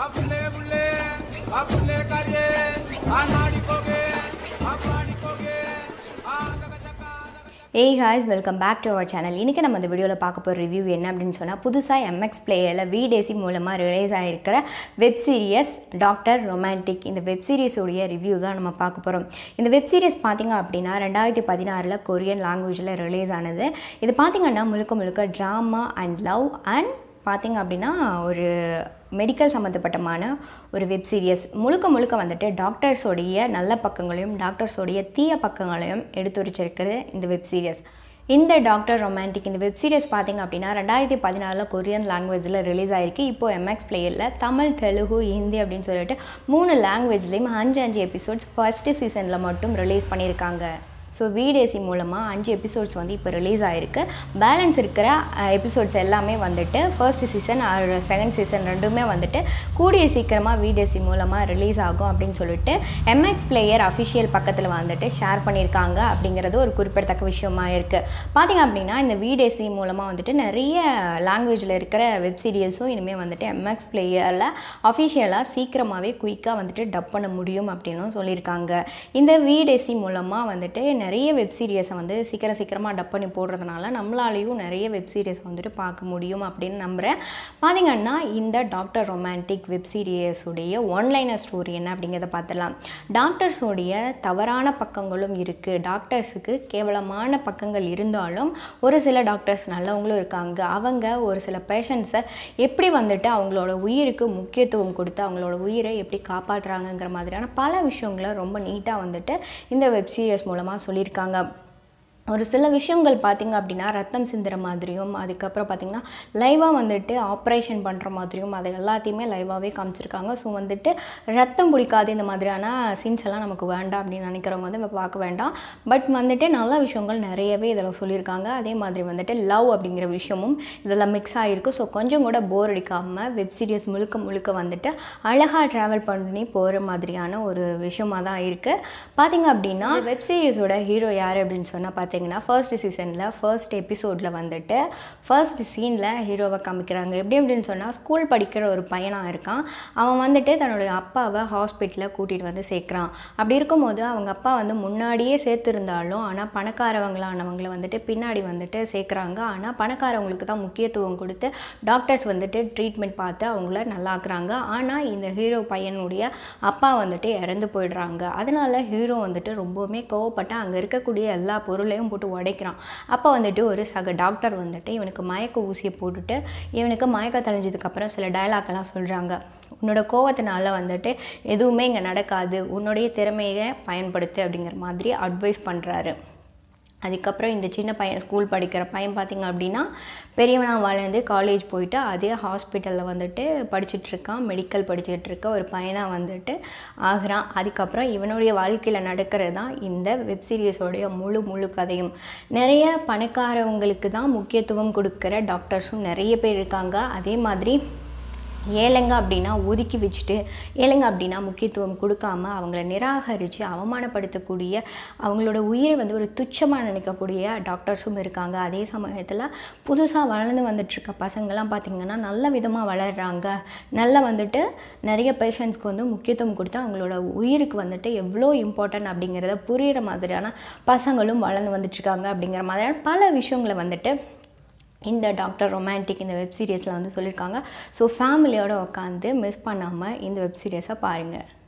बुल्ले बुल्ले आ बुल्ले काजे आ नाड़ी कोगे आ पानी कोगे आ जगा जगा ஏய் ஹாய்ஸ் welcome back to our channel இன்றைக்கி நம்ம இந்த வீடியோவில் பார்க்க போகிற ரிவ்யூ என்ன அப்படின்னு சொன்னால் புதுசாக எம்எக்ஸ் பிளேயரில் விடேசி மூலமாக ரிலீஸ் ஆகிருக்கிற வெப் சீரியஸ் டாக்டர் ரொமான்டிக் இந்த வெப் சீரிஸோடைய ரிவ்யூ தான் நம்ம பார்க்க போகிறோம் இந்த வெப் சீரிஸ் பார்த்திங்க அப்படின்னா ரெண்டாயிரத்தி பதினாறில் கொரியன் லாங்குவேஜில் ரிலீஸ் ஆனது இது பார்த்திங்கன்னா முழுக்க முழுக்க ட்ராமா அண்ட் லவ் அண்ட் பார்த்திங்க அப்படின்னா ஒரு மெடிக்கல் சம்மந்தப்பட்டமான ஒரு வெப் சீரியஸ் முழுக்க முழுக்க வந்துட்டு டாக்டர்ஸோடைய நல்ல பக்கங்களையும் டாக்டர்ஸோடைய தீய பக்கங்களையும் எடுத்துரைச்சிருக்கிறது இந்த வெப் சீரியஸ் இந்த டாக்டர் ரொமான்டிக் இந்த வெப் சீரிஸ் பார்த்திங்க அப்படின்னா ரெண்டாயிரத்தி பதினாலில் கொரியன் லாங்குவேஜில் ரிலீஸ் ஆகிருக்கு இப்போ எம்எக்ஸ் பிளேயரில் தமிழ் தெலுங்கு ஹிந்தி அப்படின்னு சொல்லிட்டு மூணு லாங்குவேஜ்லேயும் அஞ்சு அஞ்சு எபிசோட்ஸ் ஃபர்ஸ்ட்டு சீசனில் மட்டும் ரிலீஸ் பண்ணியிருக்காங்க ஸோ விடேசி மூலமாக அஞ்சு எபிசோட்ஸ் வந்து இப்போ ரிலீஸ் ஆகிருக்கு பேலன்ஸ் இருக்கிற எபிசோட்ஸ் எல்லாமே வந்துட்டு ஃபர்ஸ்ட் சீசன் செகண்ட் சீசன் ரெண்டுமே வந்துட்டு கூடிய சீக்கிரமாக விடேசி மூலமாக ரிலீஸ் ஆகும் அப்படின்னு சொல்லிட்டு எம்எக்ஸ் பிளேயர் அஃபிஷியல் பக்கத்தில் வந்துட்டு ஷேர் பண்ணியிருக்காங்க அப்படிங்கிறது ஒரு குறிப்பிடத்தக்க விஷயமா இருக்குது பார்த்திங்க அப்படின்னா இந்த விடேசி மூலமாக வந்துட்டு நிறைய லாங்குவேஜில் இருக்கிற வெப் சீரியஸும் இனிமேல் வந்துட்டு எம்எக்ஸ் பிளேயரில் அஃபிஷியலாக சீக்கிரமாகவே குயிக்காக வந்துட்டு டப் பண்ண முடியும் அப்படின்னும் சொல்லியிருக்காங்க இந்த விடேசி மூலமாக வந்துட்டு நிறைய வெப் சீரியஸை வந்து சீக்கிரம் சீக்கிரமாக டப் பண்ணி போடுறதுனால நம்மளாலேயும் நிறைய வெப் சீரியஸ் வந்துட்டு பார்க்க முடியும் அப்படின்னு நம்புகிறேன் பார்த்தீங்கன்னா இந்த டாக்டர் ரொமான்டிக் வெப் சீரியஸுடைய ஒன்லைனர் ஸ்டோரி என்ன அப்படிங்கிறத பார்த்துடலாம் டாக்டர்ஸோடைய தவறான பக்கங்களும் இருக்குது டாக்டர்ஸுக்கு கேவலமான பக்கங்கள் இருந்தாலும் ஒரு சில டாக்டர்ஸ் நல்லவங்களும் இருக்காங்க அவங்க ஒரு சில பேஷண்ட்ஸை எப்படி வந்துட்டு அவங்களோட உயிருக்கு முக்கியத்துவம் கொடுத்து அவங்களோட உயிரை எப்படி காப்பாற்றுறாங்கங்கிற மாதிரியான பல விஷயங்களை ரொம்ப நீட்டாக வந்துட்டு இந்த வெப் சீரியஸ் மூலமாக சொல்லியிருக்காங்க ஒரு சில விஷயங்கள் பார்த்திங்க அப்படின்னா ரத்தம் சிந்துற மாதிரியும் அதுக்கப்புறம் பார்த்திங்கன்னா லைவாக வந்துட்டு ஆப்ரேஷன் பண்ணுற மாதிரியும் அதை எல்லாத்தையுமே லைவாகவே காமிச்சிருக்காங்க ஸோ வந்துட்டு ரத்தம் பிடிக்காது இந்த மாதிரியான சீன்ஸ் எல்லாம் நமக்கு வேண்டாம் அப்படின்னு நினைக்கிறவங்க வந்து நம்ம பார்க்க வேண்டாம் பட் வந்துட்டு நல்ல விஷயங்கள் நிறையவே இதில் சொல்லியிருக்காங்க அதே மாதிரி வந்துட்டு லவ் அப்படிங்கிற விஷயமும் இதெல்லாம் மிக்ஸ் ஆகிருக்கு ஸோ கொஞ்சம் கூட போர் அடிக்காமல் வெப் சீரிஸ் முழுக்க முழுக்க வந்துட்டு அழகாக ட்ராவல் பண்ணி போகிற மாதிரியான ஒரு விஷயமாக தான் இருக்குது பார்த்திங்க அப்படின்னா வெப் சீரிஸோட ஹீரோ யார் அப்படின்னு சொன்னால் பார்த்தீங்கன்னா ஃபர்ஸ்ட் சீசனில் ஃபர்ஸ்ட் எபிசோடில் வந்துட்டு ஃபர்ஸ்ட் சீனில் ஹீரோவை காமிக்கிறாங்க எப்படி அப்படின்னு சொன்னால் ஸ்கூல் படிக்கிற ஒரு பையனாக இருக்கான் அவன் வந்துட்டு தன்னுடைய அப்பாவை ஹாஸ்பிட்டலில் கூட்டிகிட்டு வந்து சேர்க்குறான் அப்படி இருக்கும்போது அவங்க அப்பா வந்து முன்னாடியே சேர்த்துருந்தாலும் ஆனால் பணக்காரவங்களானவங்களை வந்துட்டு பின்னாடி வந்துட்டு சேர்க்குறாங்க ஆனால் பணக்காரவங்களுக்கு தான் முக்கியத்துவம் கொடுத்து டாக்டர்ஸ் வந்துட்டு ட்ரீட்மெண்ட் பார்த்து அவங்கள நல்லாக்குறாங்க ஆனால் இந்த ஹீரோ பையனுடைய அப்பா வந்துட்டு இறந்து போயிடுறாங்க அதனால ஹீரோ வந்துட்டு ரொம்பவுமே கோவப்பட்டு அங்கே இருக்கக்கூடிய எல்லா பொருளையும் போட்டு உடைக்கிறான் அப்போ வந்துட்டு ஒரு சக டாக்டர் வந்துட்டு இவனுக்கு மயக்க ஊசியை போட்டுட்டு இவனுக்கு மயக்க தெளிஞ்சதுக்கப்புறம் சில டயலாக்லாம் சொல்கிறாங்க உன்னோட கோவத்தினால வந்துட்டு எதுவுமே இங்கே நடக்காது உன்னுடைய திறமையை பயன்படுத்து அப்படிங்கிற மாதிரி அட்வைஸ் பண்ணுறாரு அதுக்கப்புறம் இந்த சின்ன பையன் ஸ்கூல் படிக்கிற பையன் பார்த்திங்க அப்படின்னா பெரியவனாக வளர்ந்து காலேஜ் போயிட்டு அதே ஹாஸ்பிட்டலில் வந்துட்டு படிச்சுட்ருக்கான் மெடிக்கல் படிச்சுட்டு இருக்க ஒரு பையனாக வந்துட்டு ஆகிறான் அதுக்கப்புறம் இவனுடைய வாழ்க்கையில் நடக்கிறது தான் இந்த வெப் சீரிஸோடைய முழு முழு கதையும் நிறைய பணக்காரவங்களுக்கு தான் முக்கியத்துவம் கொடுக்குற டாக்டர்ஸும் நிறைய பேர் இருக்காங்க அதே மாதிரி ஏழைங்க அப்படின்னா ஒதுக்கி வச்சுட்டு ஏழைங்க அப்படின்னா முக்கியத்துவம் கொடுக்காம அவங்கள நிராகரித்து அவமானப்படுத்தக்கூடிய அவங்களோட உயிரை வந்து ஒரு துச்சமாக நினைக்கக்கூடிய டாக்டர்ஸும் இருக்காங்க அதே சமயத்தில் புதுசாக வளர்ந்து வந்துட்டுருக்க பசங்கள்லாம் பார்த்திங்கன்னா நல்ல விதமாக வளர்கிறாங்க நல்லா வந்துட்டு நிறைய பேஷண்ட்ஸ்க்கு வந்து முக்கியத்துவம் கொடுத்து அவங்களோட உயிருக்கு வந்துட்டு எவ்வளோ இம்பார்ட்டன்ட் அப்படிங்கிறத புரிகிற மாதிரியான பசங்களும் வளர்ந்து வந்துட்டுருக்காங்க அப்படிங்கிற மாதிரியான பல விஷயங்களை வந்துட்டு இந்த டாக்டர் ரொமான்டிக் இந்த வெப் சீரியஸில் வந்து சொல்லியிருக்காங்க ஸோ ஃபேமிலியோடு உட்காந்து மிஸ் பண்ணாமல் இந்த வெப் சீரியஸை பாருங்கள்